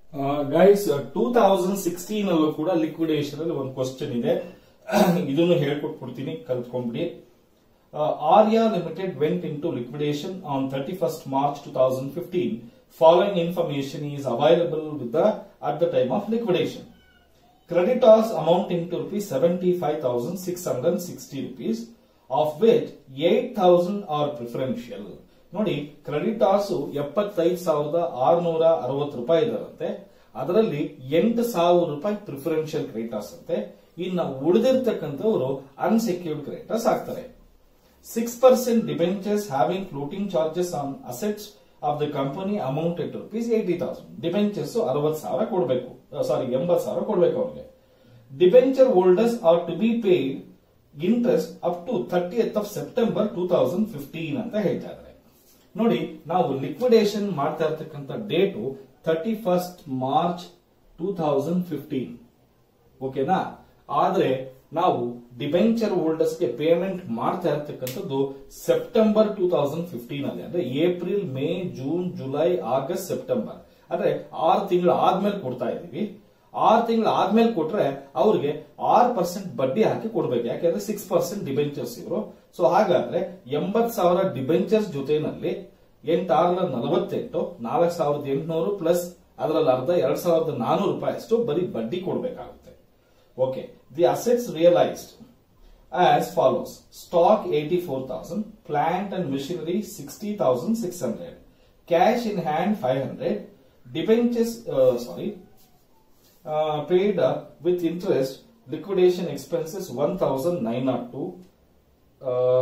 Guys two thousand sixteen ಅಲ್ಲೂ ಕೂಡ liquidation ಅಲ್ಲಿ ಒಂದು ಕ್ವಶನ್ ಇದೆ ಇದನ್ನು ಹೇಳ್ಕೊಟ್ಬಿಡ್ತೀನಿ ಕಲ್ತ್ಕೊಂಡ್ಬಿಡಿ Arya limited went into liquidation on thirty first March two thousand fifteen following information is available with the at the time of liquidation creditors amounting to rupees 75,660 rupees, of which 8,000 are preferential. ನೋಡಿ creditors ಎಪ್ಪತ್ತೈದು ಸಾವಿರದ ಆರ್ನೂರ ಅರವತ್ತು ರೂಪಾಯಿ ಇದಾರಂತೆ ಅದರಲ್ಲಿ ಎಂಟು ಸಾವಿರ ರೂಪಾಯಿ ಪ್ರಿಫರೆನ್ಷಿಯಲ್ ಕ್ರೆಡಿಟಾರ್ಸ್ ಅಂತೆ ಇನ್ನು ಉಳಿದಿರ್ತಕ್ಕಂಥವ್ರು ಅನ್ಸೆಕ್ಯೂರ್ಡ್ ಕ್ರೆಡಿಟಾರ್ಸ್ ಆಗ್ತಾರೆ six percent debentures having floating charges on assets of the company amounted to rupees eighty thousand debentures ಅರವತ್ತು ಸಾವಿರ ಕೊಡಬೇಕು ಸಾರಿ ಎಂಬತ್ತು ಸಾವಿರ ಕೊಡಬೇಕು ಅವ್ರಿಗೆ debenture holders are to be paid interest up to thirtieth of September two thousand fifteen ಅಂತ ಹೇಳ್ತಾ ಇದ್ದಾರೆ ನೋಡಿ ನಾವು ಲಿಕ್ವಿಡೇಷನ್ ಮಾಡ್ತಾ ಇರ್ತಕ್ಕಂಥ date thirty first March two thousand fifteen ಓಕೆನಾ ಆದ್ರೆ ನಾವು ಡಿಬೆಂಚರ್ ಹೋಲ್ಡರ್ಸ್ ಗೆ ಪೇಮೆಂಟ್ ಮಾಡ್ತಾ ಇರ್ತಕ್ಕಂಥದ್ದು ಸೆಪ್ಟೆಂಬರ್ ಟೂ ತೌಸಂಡ್ ಫಿಫ್ಟೀನ್ ಅಲ್ಲಿ ಅಂದ್ರೆ April May June July August September ಅಂದ್ರೆ ಆರು ತಿಂಗಳು ಆದ್ಮೇಲೆ ಕೊಡ್ತಾ ಇದೀವಿ ಆರು ತಿಂಗಳು ಆದ್ಮೇಲೆ ಕೊಟ್ರೆ ಅವ್ರಿಗೆ ಆರು ಪರ್ಸೆಂಟ್ ಬಡ್ಡಿ ಹಾಕಿ ಕೊಡ್ಬೇಕು ಯಾಕೆಂದ್ರೆ ಸಿಕ್ಸ್ ಪರ್ಸೆಂಟ್ ಡಿಬೆಂಚರ್ಸ್ ಇವರು ಸೊ ಹಾಗಾದ್ರೆ ಎಂಬತ್ ಸಾವಿರ ಡಿಬೆಂಚರ್ಸ್ ಜೊತೆನಲ್ಲಿ ಎಂಟಾರಲ ನಲವತ್ತೆಂಟು ನಾಲ್ಕು ಸಾವಿರದ ಎಂಟುನೂರು ಪ್ಲಸ್ ಅದರಲ್ಲಿ ಅರ್ಧ ಎರಡ್ ಸಾವಿರದ ನಾನೂರು ರೂಪಾಯಿ ಅಷ್ಟು ಬರೀ ಬಡ್ಡಿ ಕೊಡಬೇಕಾಗುತ್ತೆ okay the assets realised as follows stock 84000 plant and machinery 60600 cash in hand 500 debentures uh, sorry uh, paid uh, with interest liquidation expenses 1902 uh,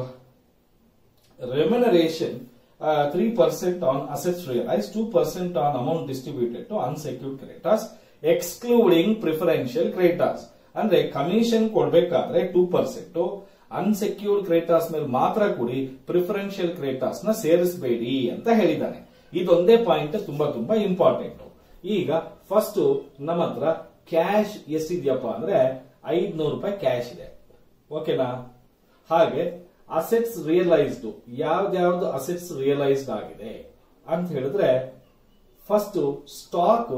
remuneration uh, 3% on assets realized 2% on amount distributed to unsecured creditors excluding preferential creditors ಅಂದ್ರೆ commission ಕೊಡ್ಬೇಕಾದ್ರೆ two percent unsecured creditors ಮೇಲೆ ಮಾತ್ರ ಕೊಡಿ preferential ಕ್ರೇಟಾರ್ಸ್ ನ ಸೇರಿಸಬೇಡಿ ಅಂತ ಹೇಳಿದ್ದಾನೆ ಇದೊಂದೇ point ತುಂಬಾ ತುಂಬಾ ಇಂಪಾರ್ಟೆಂಟ್ ಈಗ ಫಸ್ಟ್ ನಮ್ಮ ಹತ್ರ ಕ್ಯಾಶ್ ಎಷ್ಟಿದ್ಯಪ್ಪ ಅಂದ್ರೆ ಐದ್ನೂರು ರೂಪಾಯಿ ಕ್ಯಾಶ್ ಇದೆ ಓಕೆನಾ ಹಾಗೆ ಅಸೆಟ್ಸ್ ರಿಯಲೈಸ್ಡ್ ಯಾವ್ದ್ಯಾವ್ದು ಅಸೆಟ್ಸ್ ರಿಯಲೈಸ್ಡ್ ಆಗಿದೆ ಅಂತ ಹೇಳಿದ್ರೆ first stock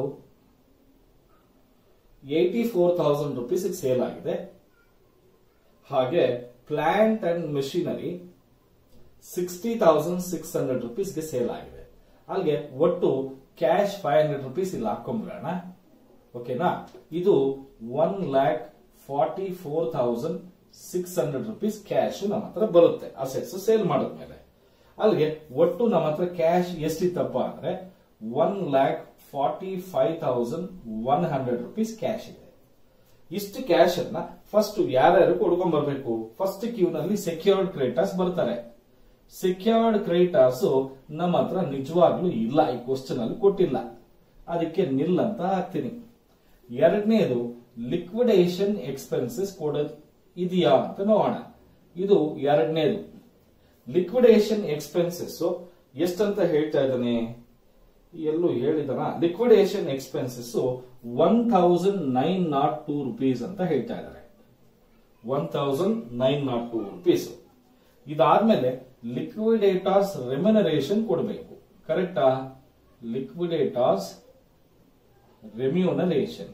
eighty four thousand rupees sale ಆಗಿದೆ ಹಾಗೆ plant and machinery sixty thousand six hundred ರುಪೀಸ್ಗೆ ಸೇಲ್ ಆಗಿದೆ ಅಲ್ಲಿಗೆ ಒಟ್ಟು ಕ್ಯಾಶ್ ಫೈವ್ ಹಂಡ್ರೆಡ್ ರುಪೀಸ್ ಇಲ್ಲಿ ಹಾಕೊಂಡ್ಬಿಡೋಣ ಓಕೆನಾ ಇದು one lakh forty four thousand six hundred rupees cash ನಮ್ಮ ಹತ್ರ ಬರುತ್ತೆ ಅಸೆಟ್ಸ್ ಸೇಲ್ ಮಾಡಿದ್ಮೇಲೆ ಅಲ್ಲಿಗೆ ಒಟ್ಟು ನಮ್ಮ ಹತ್ರ ಕ್ಯಾಶ್ ಎಷ್ಟಿತ್ತಪ್ಪ ಅಂದ್ರೆ one lakh forty five thousand one hundred rupees cash ಇದೆ ಇಷ್ಟು ಕ್ಯಾಶ್ ಅನ್ನ ಫಸ್ಟ್ ಯಾರ್ಯಾರು ಕೊಡ್ಕೊಂಡ್ ಬರ್ಬೇಕು ಫಸ್ಟ್ ಕ್ಯೂ ನಲ್ಲಿ ಸೆಕ್ಯೂರ್ಡ್ ಕ್ರೆಡಿಟರ್ಸ್ ಬರ್ತಾರೆ ಸೆಕ್ಯೂರ್ಡ್ ಕ್ರೆಡಿಟರ್ಸ್ ನಮ್ಮ ಹತ್ರ ನಿಜವಾಗ್ಲೂ ಇಲ್ಲ ಈ ಕ್ವಶನ್ ಅಲ್ಲಿ ಕೊಟ್ಟಿಲ್ಲ ಅದಕ್ಕೆ ನಿಲ್ ಅಂತ ಹಾಕ್ತೀನಿ ಎರಡನೇದು ಲಿಕ್ವಿಡೇಷನ್ ಎಕ್ಸ್ಪೆನ್ಸಸ್ ಕೊಡೋದು ಇದೆಯಾ ಅಂತ ನೋಡೋಣ ಇದು ಎರಡನೇದು ಲಿಕ್ವಿಡೇಷನ್ ಎಕ್ಸ್ಪೆನ್ಸಸ್ ಎಷ್ಟಂತ ಹೇಳ್ತಾ ಇದ್ದಾನೆ ಎಲ್ಲೂ ಹೇಳಿದನ liquidation expenses one thousand nine nought two rupees ಅಂತ ಹೇಳ್ತಾ ಇದ್ದಾರೆ one thousand nine nought two rupees ಇದಾದ್ಮೇಲೆ ಲಿಕ್ವಿಡೇಟರ್ಸ್ ರೆಮ್ಯುನರೇಷನ್ ಕೊಡಬೇಕು ಕರೆಕ್ಟಾ ಲಿಕ್ವಿಡೇಟರ್ಸ್ ರೆಮ್ಯೂನರೇಷನ್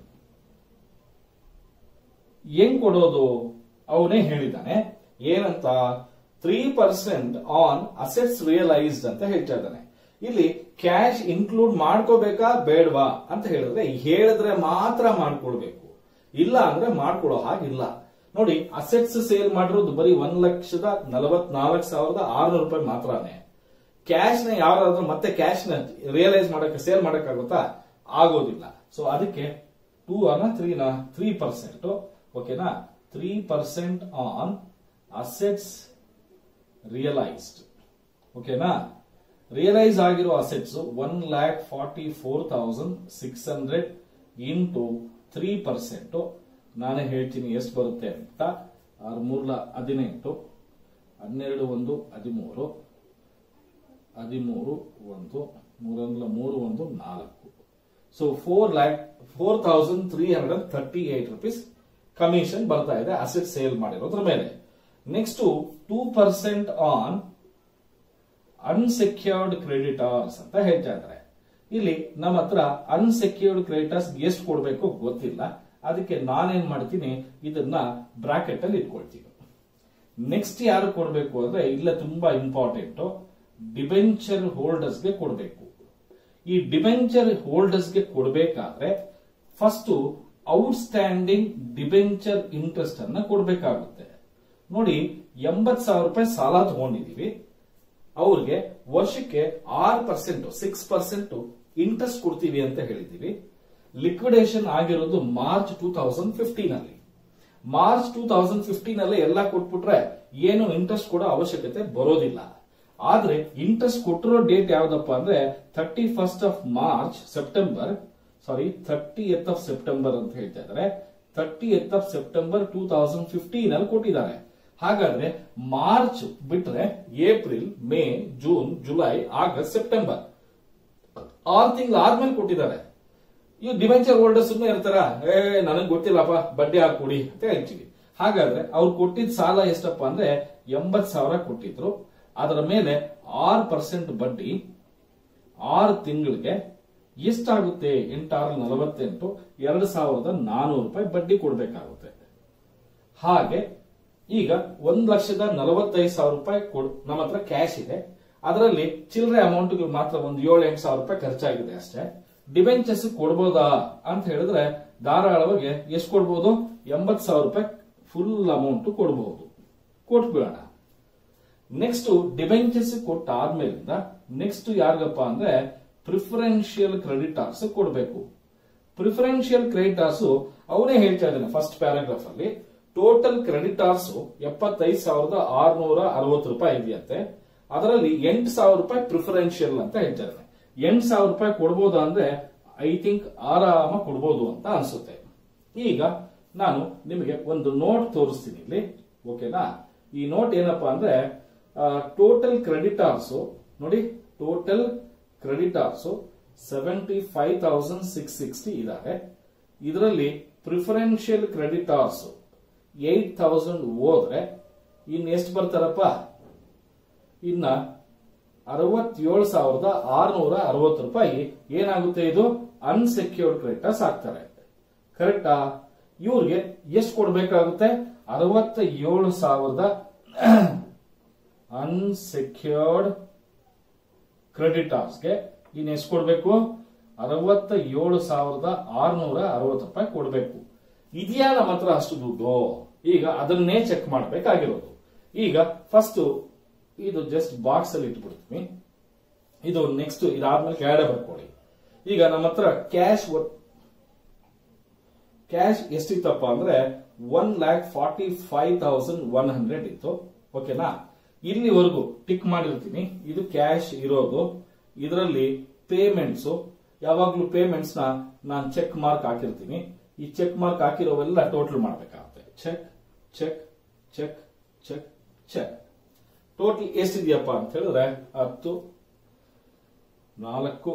ಹೆಂಗ್ ಕೊಡೋದು ಅವನೇ ಹೇಳಿದ್ದಾನೆ ಏನಂತ three percent on assets realised ಅಂತ ಹೇಳ್ತಾ ಇದ್ದಾನೆ ಇಲ್ಲಿ ಕ್ಯಾಶ್ ಇನ್ಕ್ಲೂಡ್ ಮಾಡ್ಕೋಬೇಕಾ ಬೇಡವಾ ಅಂತ ಹೇಳಿದ್ರೆ ಹೇಳಿದ್ರೆ ಮಾತ್ರ ಮಾಡ್ಕೊಳ್ಬೇಕು ಇಲ್ಲ ಅಂದ್ರೆ ಮಾಡ್ಕೊಡೋ ಹಾಗಿಲ್ಲ ನೋಡಿ ಅಸೆಟ್ಸ್ ಸೇಲ್ ಮಾಡಿರೋದು ಬರೀ ಒಂದ್ ಲಕ್ಷದ ನಲವತ್ನಾಲ್ಕು ಸಾವಿರದ ಆರ್ನೂರು ರೂಪಾಯಿ ಮಾತ್ರನೇ ಕ್ಯಾಶ್ ನ ಯಾರಾದ್ರೂ ಮತ್ತೆ ಕ್ಯಾಶ್ ನ ರಿಯಲೈಸ್ ಮಾಡಕ್ಕೆ ಸೇಲ್ ಮಾಡಕ್ಕಾಗುತ್ತಾ ಆಗೋದಿಲ್ಲ ಸೊ ಅದಕ್ಕೆ ಟೂ ಅನ್ನ ತ್ರೀನ ತ್ರೀ ಪರ್ಸೆಂಟ್ ಓಕೆನಾ three percent on assets realised ಓಕೆನಾ ರಿಯಲೈಸ್ ಆಗಿರೋ assets one lakh forty four thousand six hundred into three percent ನಾನೇ ಹೇಳ್ತೀನಿ ಎಷ್ಟು ಬರುತ್ತೆ ಅಂತ ಆರು ಮೂರ್ಲ ಹದಿನೆಂಟು ಹನ್ನೆರಡು ಒಂದು ಹದಿಮೂರು ಹದಿಮೂರು ಒಂದು ಮೂರೊಂದ್ಲ ಮೂರು ಒಂದು ನಾಲ್ಕು so four lakh four thousand three hundred thirty eight rupees commission ಬರ್ತಾ ಇದೆ ಅಸೆಟ್ ಸೇಲ್ ಮಾಡಿರೋದ್ರ ಮೇಲೆ next two percent on unsecured creditors ಅಂತ ಹೇಳ್ತಾ ಇದ್ದಾರೆ ಇಲ್ಲಿ ನಮ್ಮ ಹತ್ರ ಅನ್ಸೆಕ್ಯೂರ್ಡ್ ಕ್ರೆಡಿಟರ್ಸ್ ಎಷ್ಟು ಕೊಡಬೇಕು ಗೊತ್ತಿಲ್ಲ ಅದಕ್ಕೆ ನಾನೇನ್ ಮಾಡ್ತೀನಿ ಇದನ್ನ ಬ್ರಾಕೆಟ್ ಅಲ್ಲಿ ಇಟ್ಕೊಳ್ತೀನಿ ನೆಕ್ಸ್ಟ್ ಯಾರು ಕೊಡಬೇಕು ಅಂದ್ರೆ ಇಲ್ಲ ತುಂಬಾ ಇಂಪಾರ್ಟೆಂಟ್ ಡಿಬೆಂಚರ್ ಹೋಲ್ಡರ್ಸ್ಗೆ ಕೊಡಬೇಕು ಈ ಡಿಬೆಂಚರ್ ಹೋಲ್ಡರ್ಸ್ಗೆ ಕೊಡಬೇಕಾದ್ರೆ ಫಸ್ಟ್ ಔಟ್ಸ್ಟ್ಯಾಂಡಿಂಗ್ ಡಿಬೆಂಚರ್ ಇಂಟ್ರೆಸ್ಟ್ ಅನ್ನ ಕೊಡಬೇಕಾಗುತ್ತೆ ನೋಡಿ ಎಂಬತ್ ಸಾವಿರ ರೂಪಾಯಿ ಸಾಲ ತಗೊಂಡಿದೀವಿ ಅವ್ರಿಗೆ ವರ್ಷಕ್ಕೆ ಆರು ಪರ್ಸೆಂಟ್ ಸಿಕ್ಸ್ ಪರ್ಸೆಂಟ್ ಇಂಟ್ರೆಸ್ಟ್ ಕೊಡ್ತೀವಿ ಅಂತ ಹೇಳಿದೀವಿ ಲಿಕ್ವಿಡೇಷನ್ ಆಗಿರೋದು ಮಾರ್ಚ್ ಟೂ ತೌಸಂಡ್ ಫಿಫ್ಟೀನ್ ಅಲ್ಲಿ ಮಾರ್ಚ್ ಟೂ ತೌಸಂಡ್ ಫಿಫ್ಟೀನ್ ಅಲ್ಲೇ ಎಲ್ಲ ಕೊಟ್ಬಿಟ್ರೆ ಏನು ಇಂಟ್ರೆಸ್ಟ್ ಕೊಡೋ ಅವಶ್ಯಕತೆ ಬರೋದಿಲ್ಲ ಆದ್ರೆ ಇಂಟ್ರೆಸ್ಟ್ ಕೊಟ್ಟಿರೋ ಡೇಟ್ ಯಾವ್ದಪ್ಪ ಅಂದ್ರೆ thirty first of March September sorry thirty eighth of September ಅಂತ ಹೇಳ್ತಾ ಇದ್ದಾರೆ thirty eighth of September two thousand fifteen ಅಲ್ಲಿ ಕೊಟ್ಟಿದ್ದಾರೆ ಹಾಗಾದ್ರೆ ಮಾರ್ಚ್ ಬಿಟ್ರೆ April May June July August September ಆರು ತಿಂಗಳು ಆದ್ಮೇಲೆ ಕೊಟ್ಟಿದ್ದಾರೆ ಈ ಡಿವೆಂಚರ್ ಹೋಲ್ಡರ್ಸ್ ಇರ್ತಾರ ಏ ನನಗೆ ಗೊತ್ತಿಲ್ಲಪ್ಪ ಬಡ್ಡಿ ಹಾಕೊಡಿ ಅಂತ ಹೇಳ್ತೀವಿ ಹಾಗಾದ್ರೆ ಅವ್ರು ಕೊಟ್ಟಿದ್ದ ಸಾಲ ಎಷ್ಟಪ್ಪ ಅಂದ್ರೆ ಎಂಬತ್ ಸಾವಿರ ಕೊಟ್ಟಿದ್ರು ಅದರ ಮೇಲೆ ಆರು ಪರ್ಸೆಂಟ್ ಬಡ್ಡಿ ಆರು ತಿಂಗಳಿಗೆ ಎಷ್ಟಾಗುತ್ತೆ ಎಂಟಾರು ನಲವತ್ತೆಂಟು ಎರಡು ಸಾವಿರದ ನಾನೂರು ರೂಪಾಯಿ ಬಡ್ಡಿ ಕೊಡಬೇಕಾಗುತ್ತೆ ಹಾಗೆ ಈಗ ಒಂದ್ ಲಕ್ಷದ ನಲವತ್ತೈದು ಸಾವಿರ ರೂಪಾಯಿ ಕೊಡ್ ನಮ್ಮ ಹತ್ರ ಕ್ಯಾಶ್ ಇದೆ ಅದರಲ್ಲಿ ಚಿಲ್ಲರೆ ಅಮೌಂಟ್ಗಳು ಮಾತ್ರ ಒಂದು ಏಳು ಎಂಟು ಸಾವಿರ ರೂಪಾಯಿ ಖರ್ಚಾಗಿದೆ ಅಷ್ಟೇ ಡಿಬೆಂಚರ್ಸ್ ಕೊಡ್ಬೋದಾ ಅಂತ ಹೇಳಿದ್ರೆ ಧಾರಾಳವಾಗಿ ಎಷ್ಟು ಕೊಡ್ಬೋದು ಎಂಬತ್ ಸಾವಿರ ರೂಪಾಯಿ ಫುಲ್ ಅಮೌಂಟ್ ಕೊಡಬಹುದು ಕೊಟ್ಬಿಡೋಣ ನೆಕ್ಸ್ಟ್ ಡಿಬೆಂಚರ್ಸ್ ಕೊಟ್ಟ ಆದ್ಮೇಲಿಂದ ನೆಕ್ಸ್ಟ್ ಯಾರಿಗಪ್ಪ ಅಂದ್ರೆ ಪ್ರಿಫರೆನ್ಷಿಯಲ್ ಕ್ರೆಡಿಟಾರ್ಸ್ ಕೊಡಬೇಕು ಪ್ರಿಫರೆನ್ಷಿಯಲ್ ಕ್ರೆಡಿಟಾರ್ಸ್ ಅವನೇ ಹೇಳ್ತಾ ಇದ್ದಾನೆ ಫಸ್ಟ್ ಪ್ಯಾರಾಗ್ರಾಫ್ ಅಲ್ಲಿ ಟೋಟಲ್ ಕ್ರೆಡಿಟಾರ್ಸ್ ಎಪ್ಪತ್ತೈದು ಸಾವಿರದ ಆರ್ನೂರ ಅರವತ್ತು ರೂಪಾಯಿ ಇದೆಯಂತೆ ಅದರಲ್ಲಿ ಎಂಟು ಸಾವಿರ ರೂಪಾಯಿ ಪ್ರಿಫರೆನ್ಷಿಯಲ್ ಅಂತ ಹೇಳ್ತಾ ಇದ್ದಾನೆ ಎಂಟು ಸಾವಿರ ರೂಪಾಯಿ ಕೊಡ್ಬೋದಾ ಅಂದ್ರೆ ಐ ಥಿಂಕ್ ಆರಾಮ ಕೊಡ್ಬೋದು ಅಂತ ಅನ್ಸುತ್ತೆ ಈಗ ನಾನು ನಿಮಗೆ ಒಂದು ನೋಟ್ ತೋರಿಸ್ತೀನಿ ಇಲ್ಲಿ ಓಕೆನಾ ಈ ನೋಟ್ ಏನಪ್ಪಾ ಅಂದ್ರೆ ಟೋಟಲ್ ಕ್ರೆಡಿಟಾರ್ಸ್ ನೋಡಿ total creditors seventy five thousand six sixty ಇದ್ದಾರೆ ಇದರಲ್ಲಿ ಪ್ರಿಫರೆನ್ಷಿಯಲ್ ಕ್ರೆಡಿಟಾರ್ಸ್ ಏಟ್ ತೌಸಂಡ್ ಹೋದ್ರೆ ಇನ್ ಎಷ್ಟು ಬರ್ತಾರಪ್ಪ ಇನ್ನ ಅರವತ್ತೇಳು ಸಾವಿರದ ಆರ್ನೂರ ಅರವತ್ತು ರೂಪಾಯಿ ಏನಾಗುತ್ತೆ ಇದು ಅನ್ಸೆಕ್ಯೂರ್ಡ್ ಕ್ರೆಡಿಟರ್ಸ್ ಆಗ್ತಾರೆ ಕರೆಕ್ಟಾ ಇವ್ರಿಗೆ ಎಷ್ಟು ಕೊಡ್ಬೇಕಾಗುತ್ತೆ ಅರವತ್ತ ಏಳು ಸಾವಿರದ ಅನ್ಸೆಕ್ಯೂರ್ಡ್ ಕ್ರೆಡಿಟಾರ್ಸ್ಗೆ ಇನ್ ಎಷ್ಟು ಕೊಡ್ಬೇಕು ಅರವತ್ತ ಏಳು ಸಾವಿರದ ಆರ್ನೂರ ಅರವತ್ತು ರೂಪಾಯಿ ಕೊಡ್ಬೇಕು ಇದೆಯಾ ನಮ್ಮ ಹತ್ರ ಅಷ್ಟು ದುಡ್ಡು ಈಗ ಅದನ್ನೇ ಚೆಕ್ ಮಾಡಬೇಕಾಗಿರೋದು ಈಗ ಫಸ್ಟ್ ಇದು ಜಸ್ಟ್ ಬಾಕ್ಸ್ ಅಲ್ಲಿ ಇಟ್ಬಿಡ್ತೀನಿ ಇದು ನೆಕ್ಸ್ಟ್ ಇದಾದ್ಮೇಲೆ ಕೆಳಗಡೆ ಬರ್ಕೊಳ್ಳಿ ಈಗ ನಮ್ಮ ಹತ್ರ ಕ್ಯಾಶ್ ಕ್ಯಾಶ್ ಎಷ್ಟಿತ್ತಪ್ಪ ಅಂದ್ರೆ one lakh forty five thousand one hundred ಇತ್ತು ಓಕೆನಾ ಇಲ್ಲಿವರೆಗೂ ಟಿಕ್ ಮಾಡಿರ್ತೀನಿ ಇದು ಕ್ಯಾಶ್ ಇರೋದು ಇದರಲ್ಲಿ ಪೇಮೆಂಟ್ಸ್ ಯಾವಾಗ್ಲೂ ಪೇಮೆಂಟ್ಸ್ ನ ನಾನು ಚೆಕ್ ಮಾರ್ಕ್ ಹಾಕಿರ್ತೀನಿ ಈ ಚೆಕ್ ಮಾರ್ಕ್ ಹಾಕಿರೋವೆಲ್ಲ ಟೋಟಲ್ ಮಾಡಬೇಕಾಗುತ್ತೆ check check check check check total ಎಷ್ಟಿದೆಯಪ್ಪ ಅಂತ ಹೇಳಿದ್ರೆ ಹತ್ತು ನಾಲ್ಕು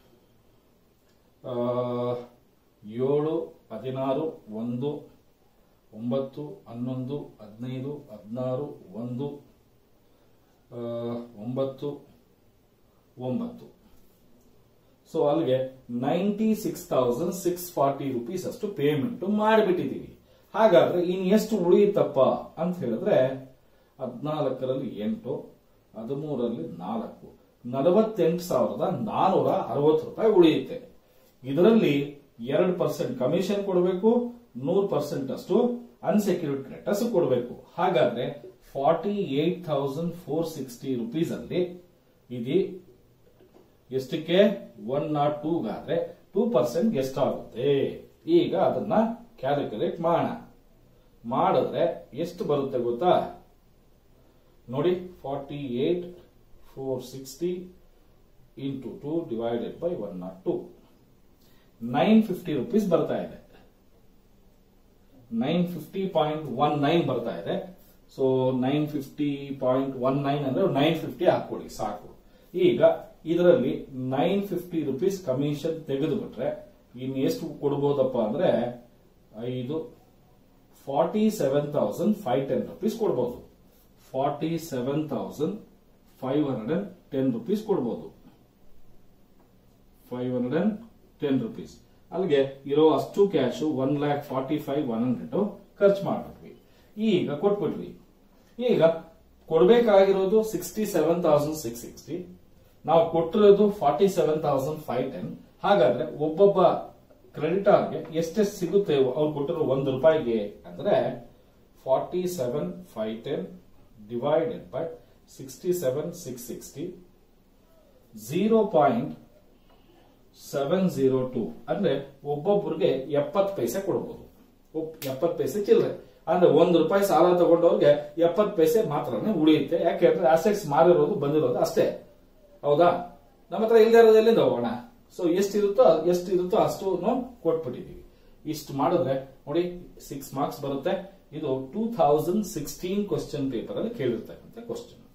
ಆ, ಏಳು ಹದಿನಾರು ಒಂದು ಒಂಬತ್ತು ಹನ್ನೊಂದು ಹದಿನೈದು ಹದಿನಾರು ಒಂದು ಆ, ಒಂಬತ್ತು ಒಂಬತ್ತು ಸೊ ಅಲ್ಲಿಗೆ ninety six thousand six forty rupees ಅಷ್ಟು ಪೇಮೆಂಟ್ ಮಾಡಿಬಿಟ್ಟಿದೀವಿ ಹಾಗಾದ್ರೆ ಇನ್ ಎಷ್ಟು ಉಳಿಯುತ್ತಪ್ಪ ಅಂತ ಹೇಳಿದ್ರೆ ಹದಿನಾಲ್ಕರಲ್ಲಿ ಎಂಟು ಹದಿಮೂರರಲ್ಲಿ ನಾಲ್ಕು ನಲವತ್ತೆಂಟು ಸಾವಿರದ ನಾನೂರ ಅರವತ್ತು ರೂಪಾಯಿ ಉಳಿಯುತ್ತೆ ಇದರಲ್ಲಿ ಎರಡು ಪರ್ಸೆಂಟ್ ಕಮಿಷನ್ ಕೊಡಬೇಕು ನೂರು ಪರ್ಸೆಂಟ್ ಅಷ್ಟು ಅನ್ಸೆಕ್ಯೂರ್ಡ್ ಕ್ರೆಡಿಟರ್ಸ್ ಕೊಡಬೇಕು ಹಾಗಾದ್ರೆ forty eight thousand four sixty rupees ಅಲ್ಲಿ ಇದು ಎಷ್ಟಕ್ಕೆ ಒನ್ ನಾಟ್ ಟೂಗಾದ್ರೆ ಟೂ ಪರ್ಸೆಂಟ್ ಎಷ್ಟಾಗುತ್ತೆ ಈಗ ಅದನ್ನ ಕ್ಯಾಲ್ಕುಲೇಟ್ ಮಾಡೋಣ ಮಾಡಿದ್ರೆ ಎಷ್ಟು ಬರುತ್ತೆ ಗೊತ್ತಾ ನೋಡಿ forty eight four sixty into two divided by one nought two nine fifty rupees ಬರ್ತಾ ಇದೆ nine fifty point one nine ಬರ್ತಾ ಇದೆ so nine fifty point one nine ಅಂದ್ರೆ ನೈನ್ ಫಿಫ್ಟಿ ಹಾಕೊಳ್ಳಿ ಸಾಕು ಈಗ ಇದರಲ್ಲಿ ನೈನ್ ಫಿಫ್ಟಿ ರುಪೀಸ್ ಕಮಿಷನ್ ತೆಗೆದು ಬಿಟ್ರೆ ಇನ್ನು ಎಷ್ಟು ಕೊಡ್ಬೋದಪ್ಪ ಅಂದ್ರೆ ಐದು forty seven thousand five ten rupees ಕೊಡ್ಬೋದು forty seven thousand five hundred and ten rupees ಕೊಡ್ಬೋದು five hundred and ten rupees ಅಲ್ಲಿಗೆ ಇರೋ ಅಷ್ಟು cash one lakh forty five one hundred ಖರ್ಚು ಮಾಡ್ಬಿಟ್ವಿ ಈಗ ಕೊಟ್ಬಿಟ್ವಿ ಈಗ ಕೊಡ್ಬೇಕಾಗಿರೋದು sixty seven thousand six sixty ನಾವು ಕೊಟ್ಟಿರೋದು forty seven thousand five ten ಹಾಗಾದ್ರೆ ಒಬ್ಬೊಬ್ಬ ಕ್ರೆಡಿಟಾರ್ಗೆ ಎಷ್ಟೆಷ್ಟು ಸಿಗುತ್ತೆ ಅವ್ರು ಕೊಟ್ಟಿರೋ ಒಂದು ರೂಪಾಯಿಗೆ ಅಂದ್ರೆ forty seven five ten divided by sixty seven six sixty zero point seven zero two ಅಂದ್ರೆ ಒಬ್ಬೊಬ್ಬರಿಗೆ ಎಪ್ಪತ್ತು ಪೈಸೆ ಕೊಡಬಹುದು ಎಪ್ಪತ್ತು ಪೈಸೆ ಚಿಲ್ಲರೆ ಅಂದ್ರೆ ಒಂದು ರೂಪಾಯಿ ಸಾಲ ತಗೊಂಡವ್ರಿಗೆ ಎಪ್ಪತ್ತು ಪೈಸೆ ಮಾತ್ರನೇ ಉಳಿಯುತ್ತೆ ಯಾಕೆಂದ್ರೆ ಅಸೆಟ್ಸ್ ಮಾರಿರೋದು ಬಂದಿರೋದು ಅಷ್ಟೇ ಹೌದಾ ನಮ್ಮ ಹತ್ರ ಇಲ್ಲದೆ ಇರೋದು ಎಲ್ಲಿಂದ ಹೋಗೋಣ ಸೊ ಎಷ್ಟಿರುತ್ತೋ ಎಷ್ಟಿರುತ್ತೋ ಅಷ್ಟು ನಾವು ಕೊಟ್ಬಿಟ್ಟಿದೀವಿ ಇಷ್ಟು ಮಾಡಿದ್ರೆ ನೋಡಿ ಸಿಕ್ಸ್ ಮಾರ್ಕ್ಸ್ ಬರುತ್ತೆ ಇದು two thousand sixteen question paper ಅಲ್ಲಿ ಕೇಳಿರ್ತಕ್ಕಂಥ ಕ್ವಶನ್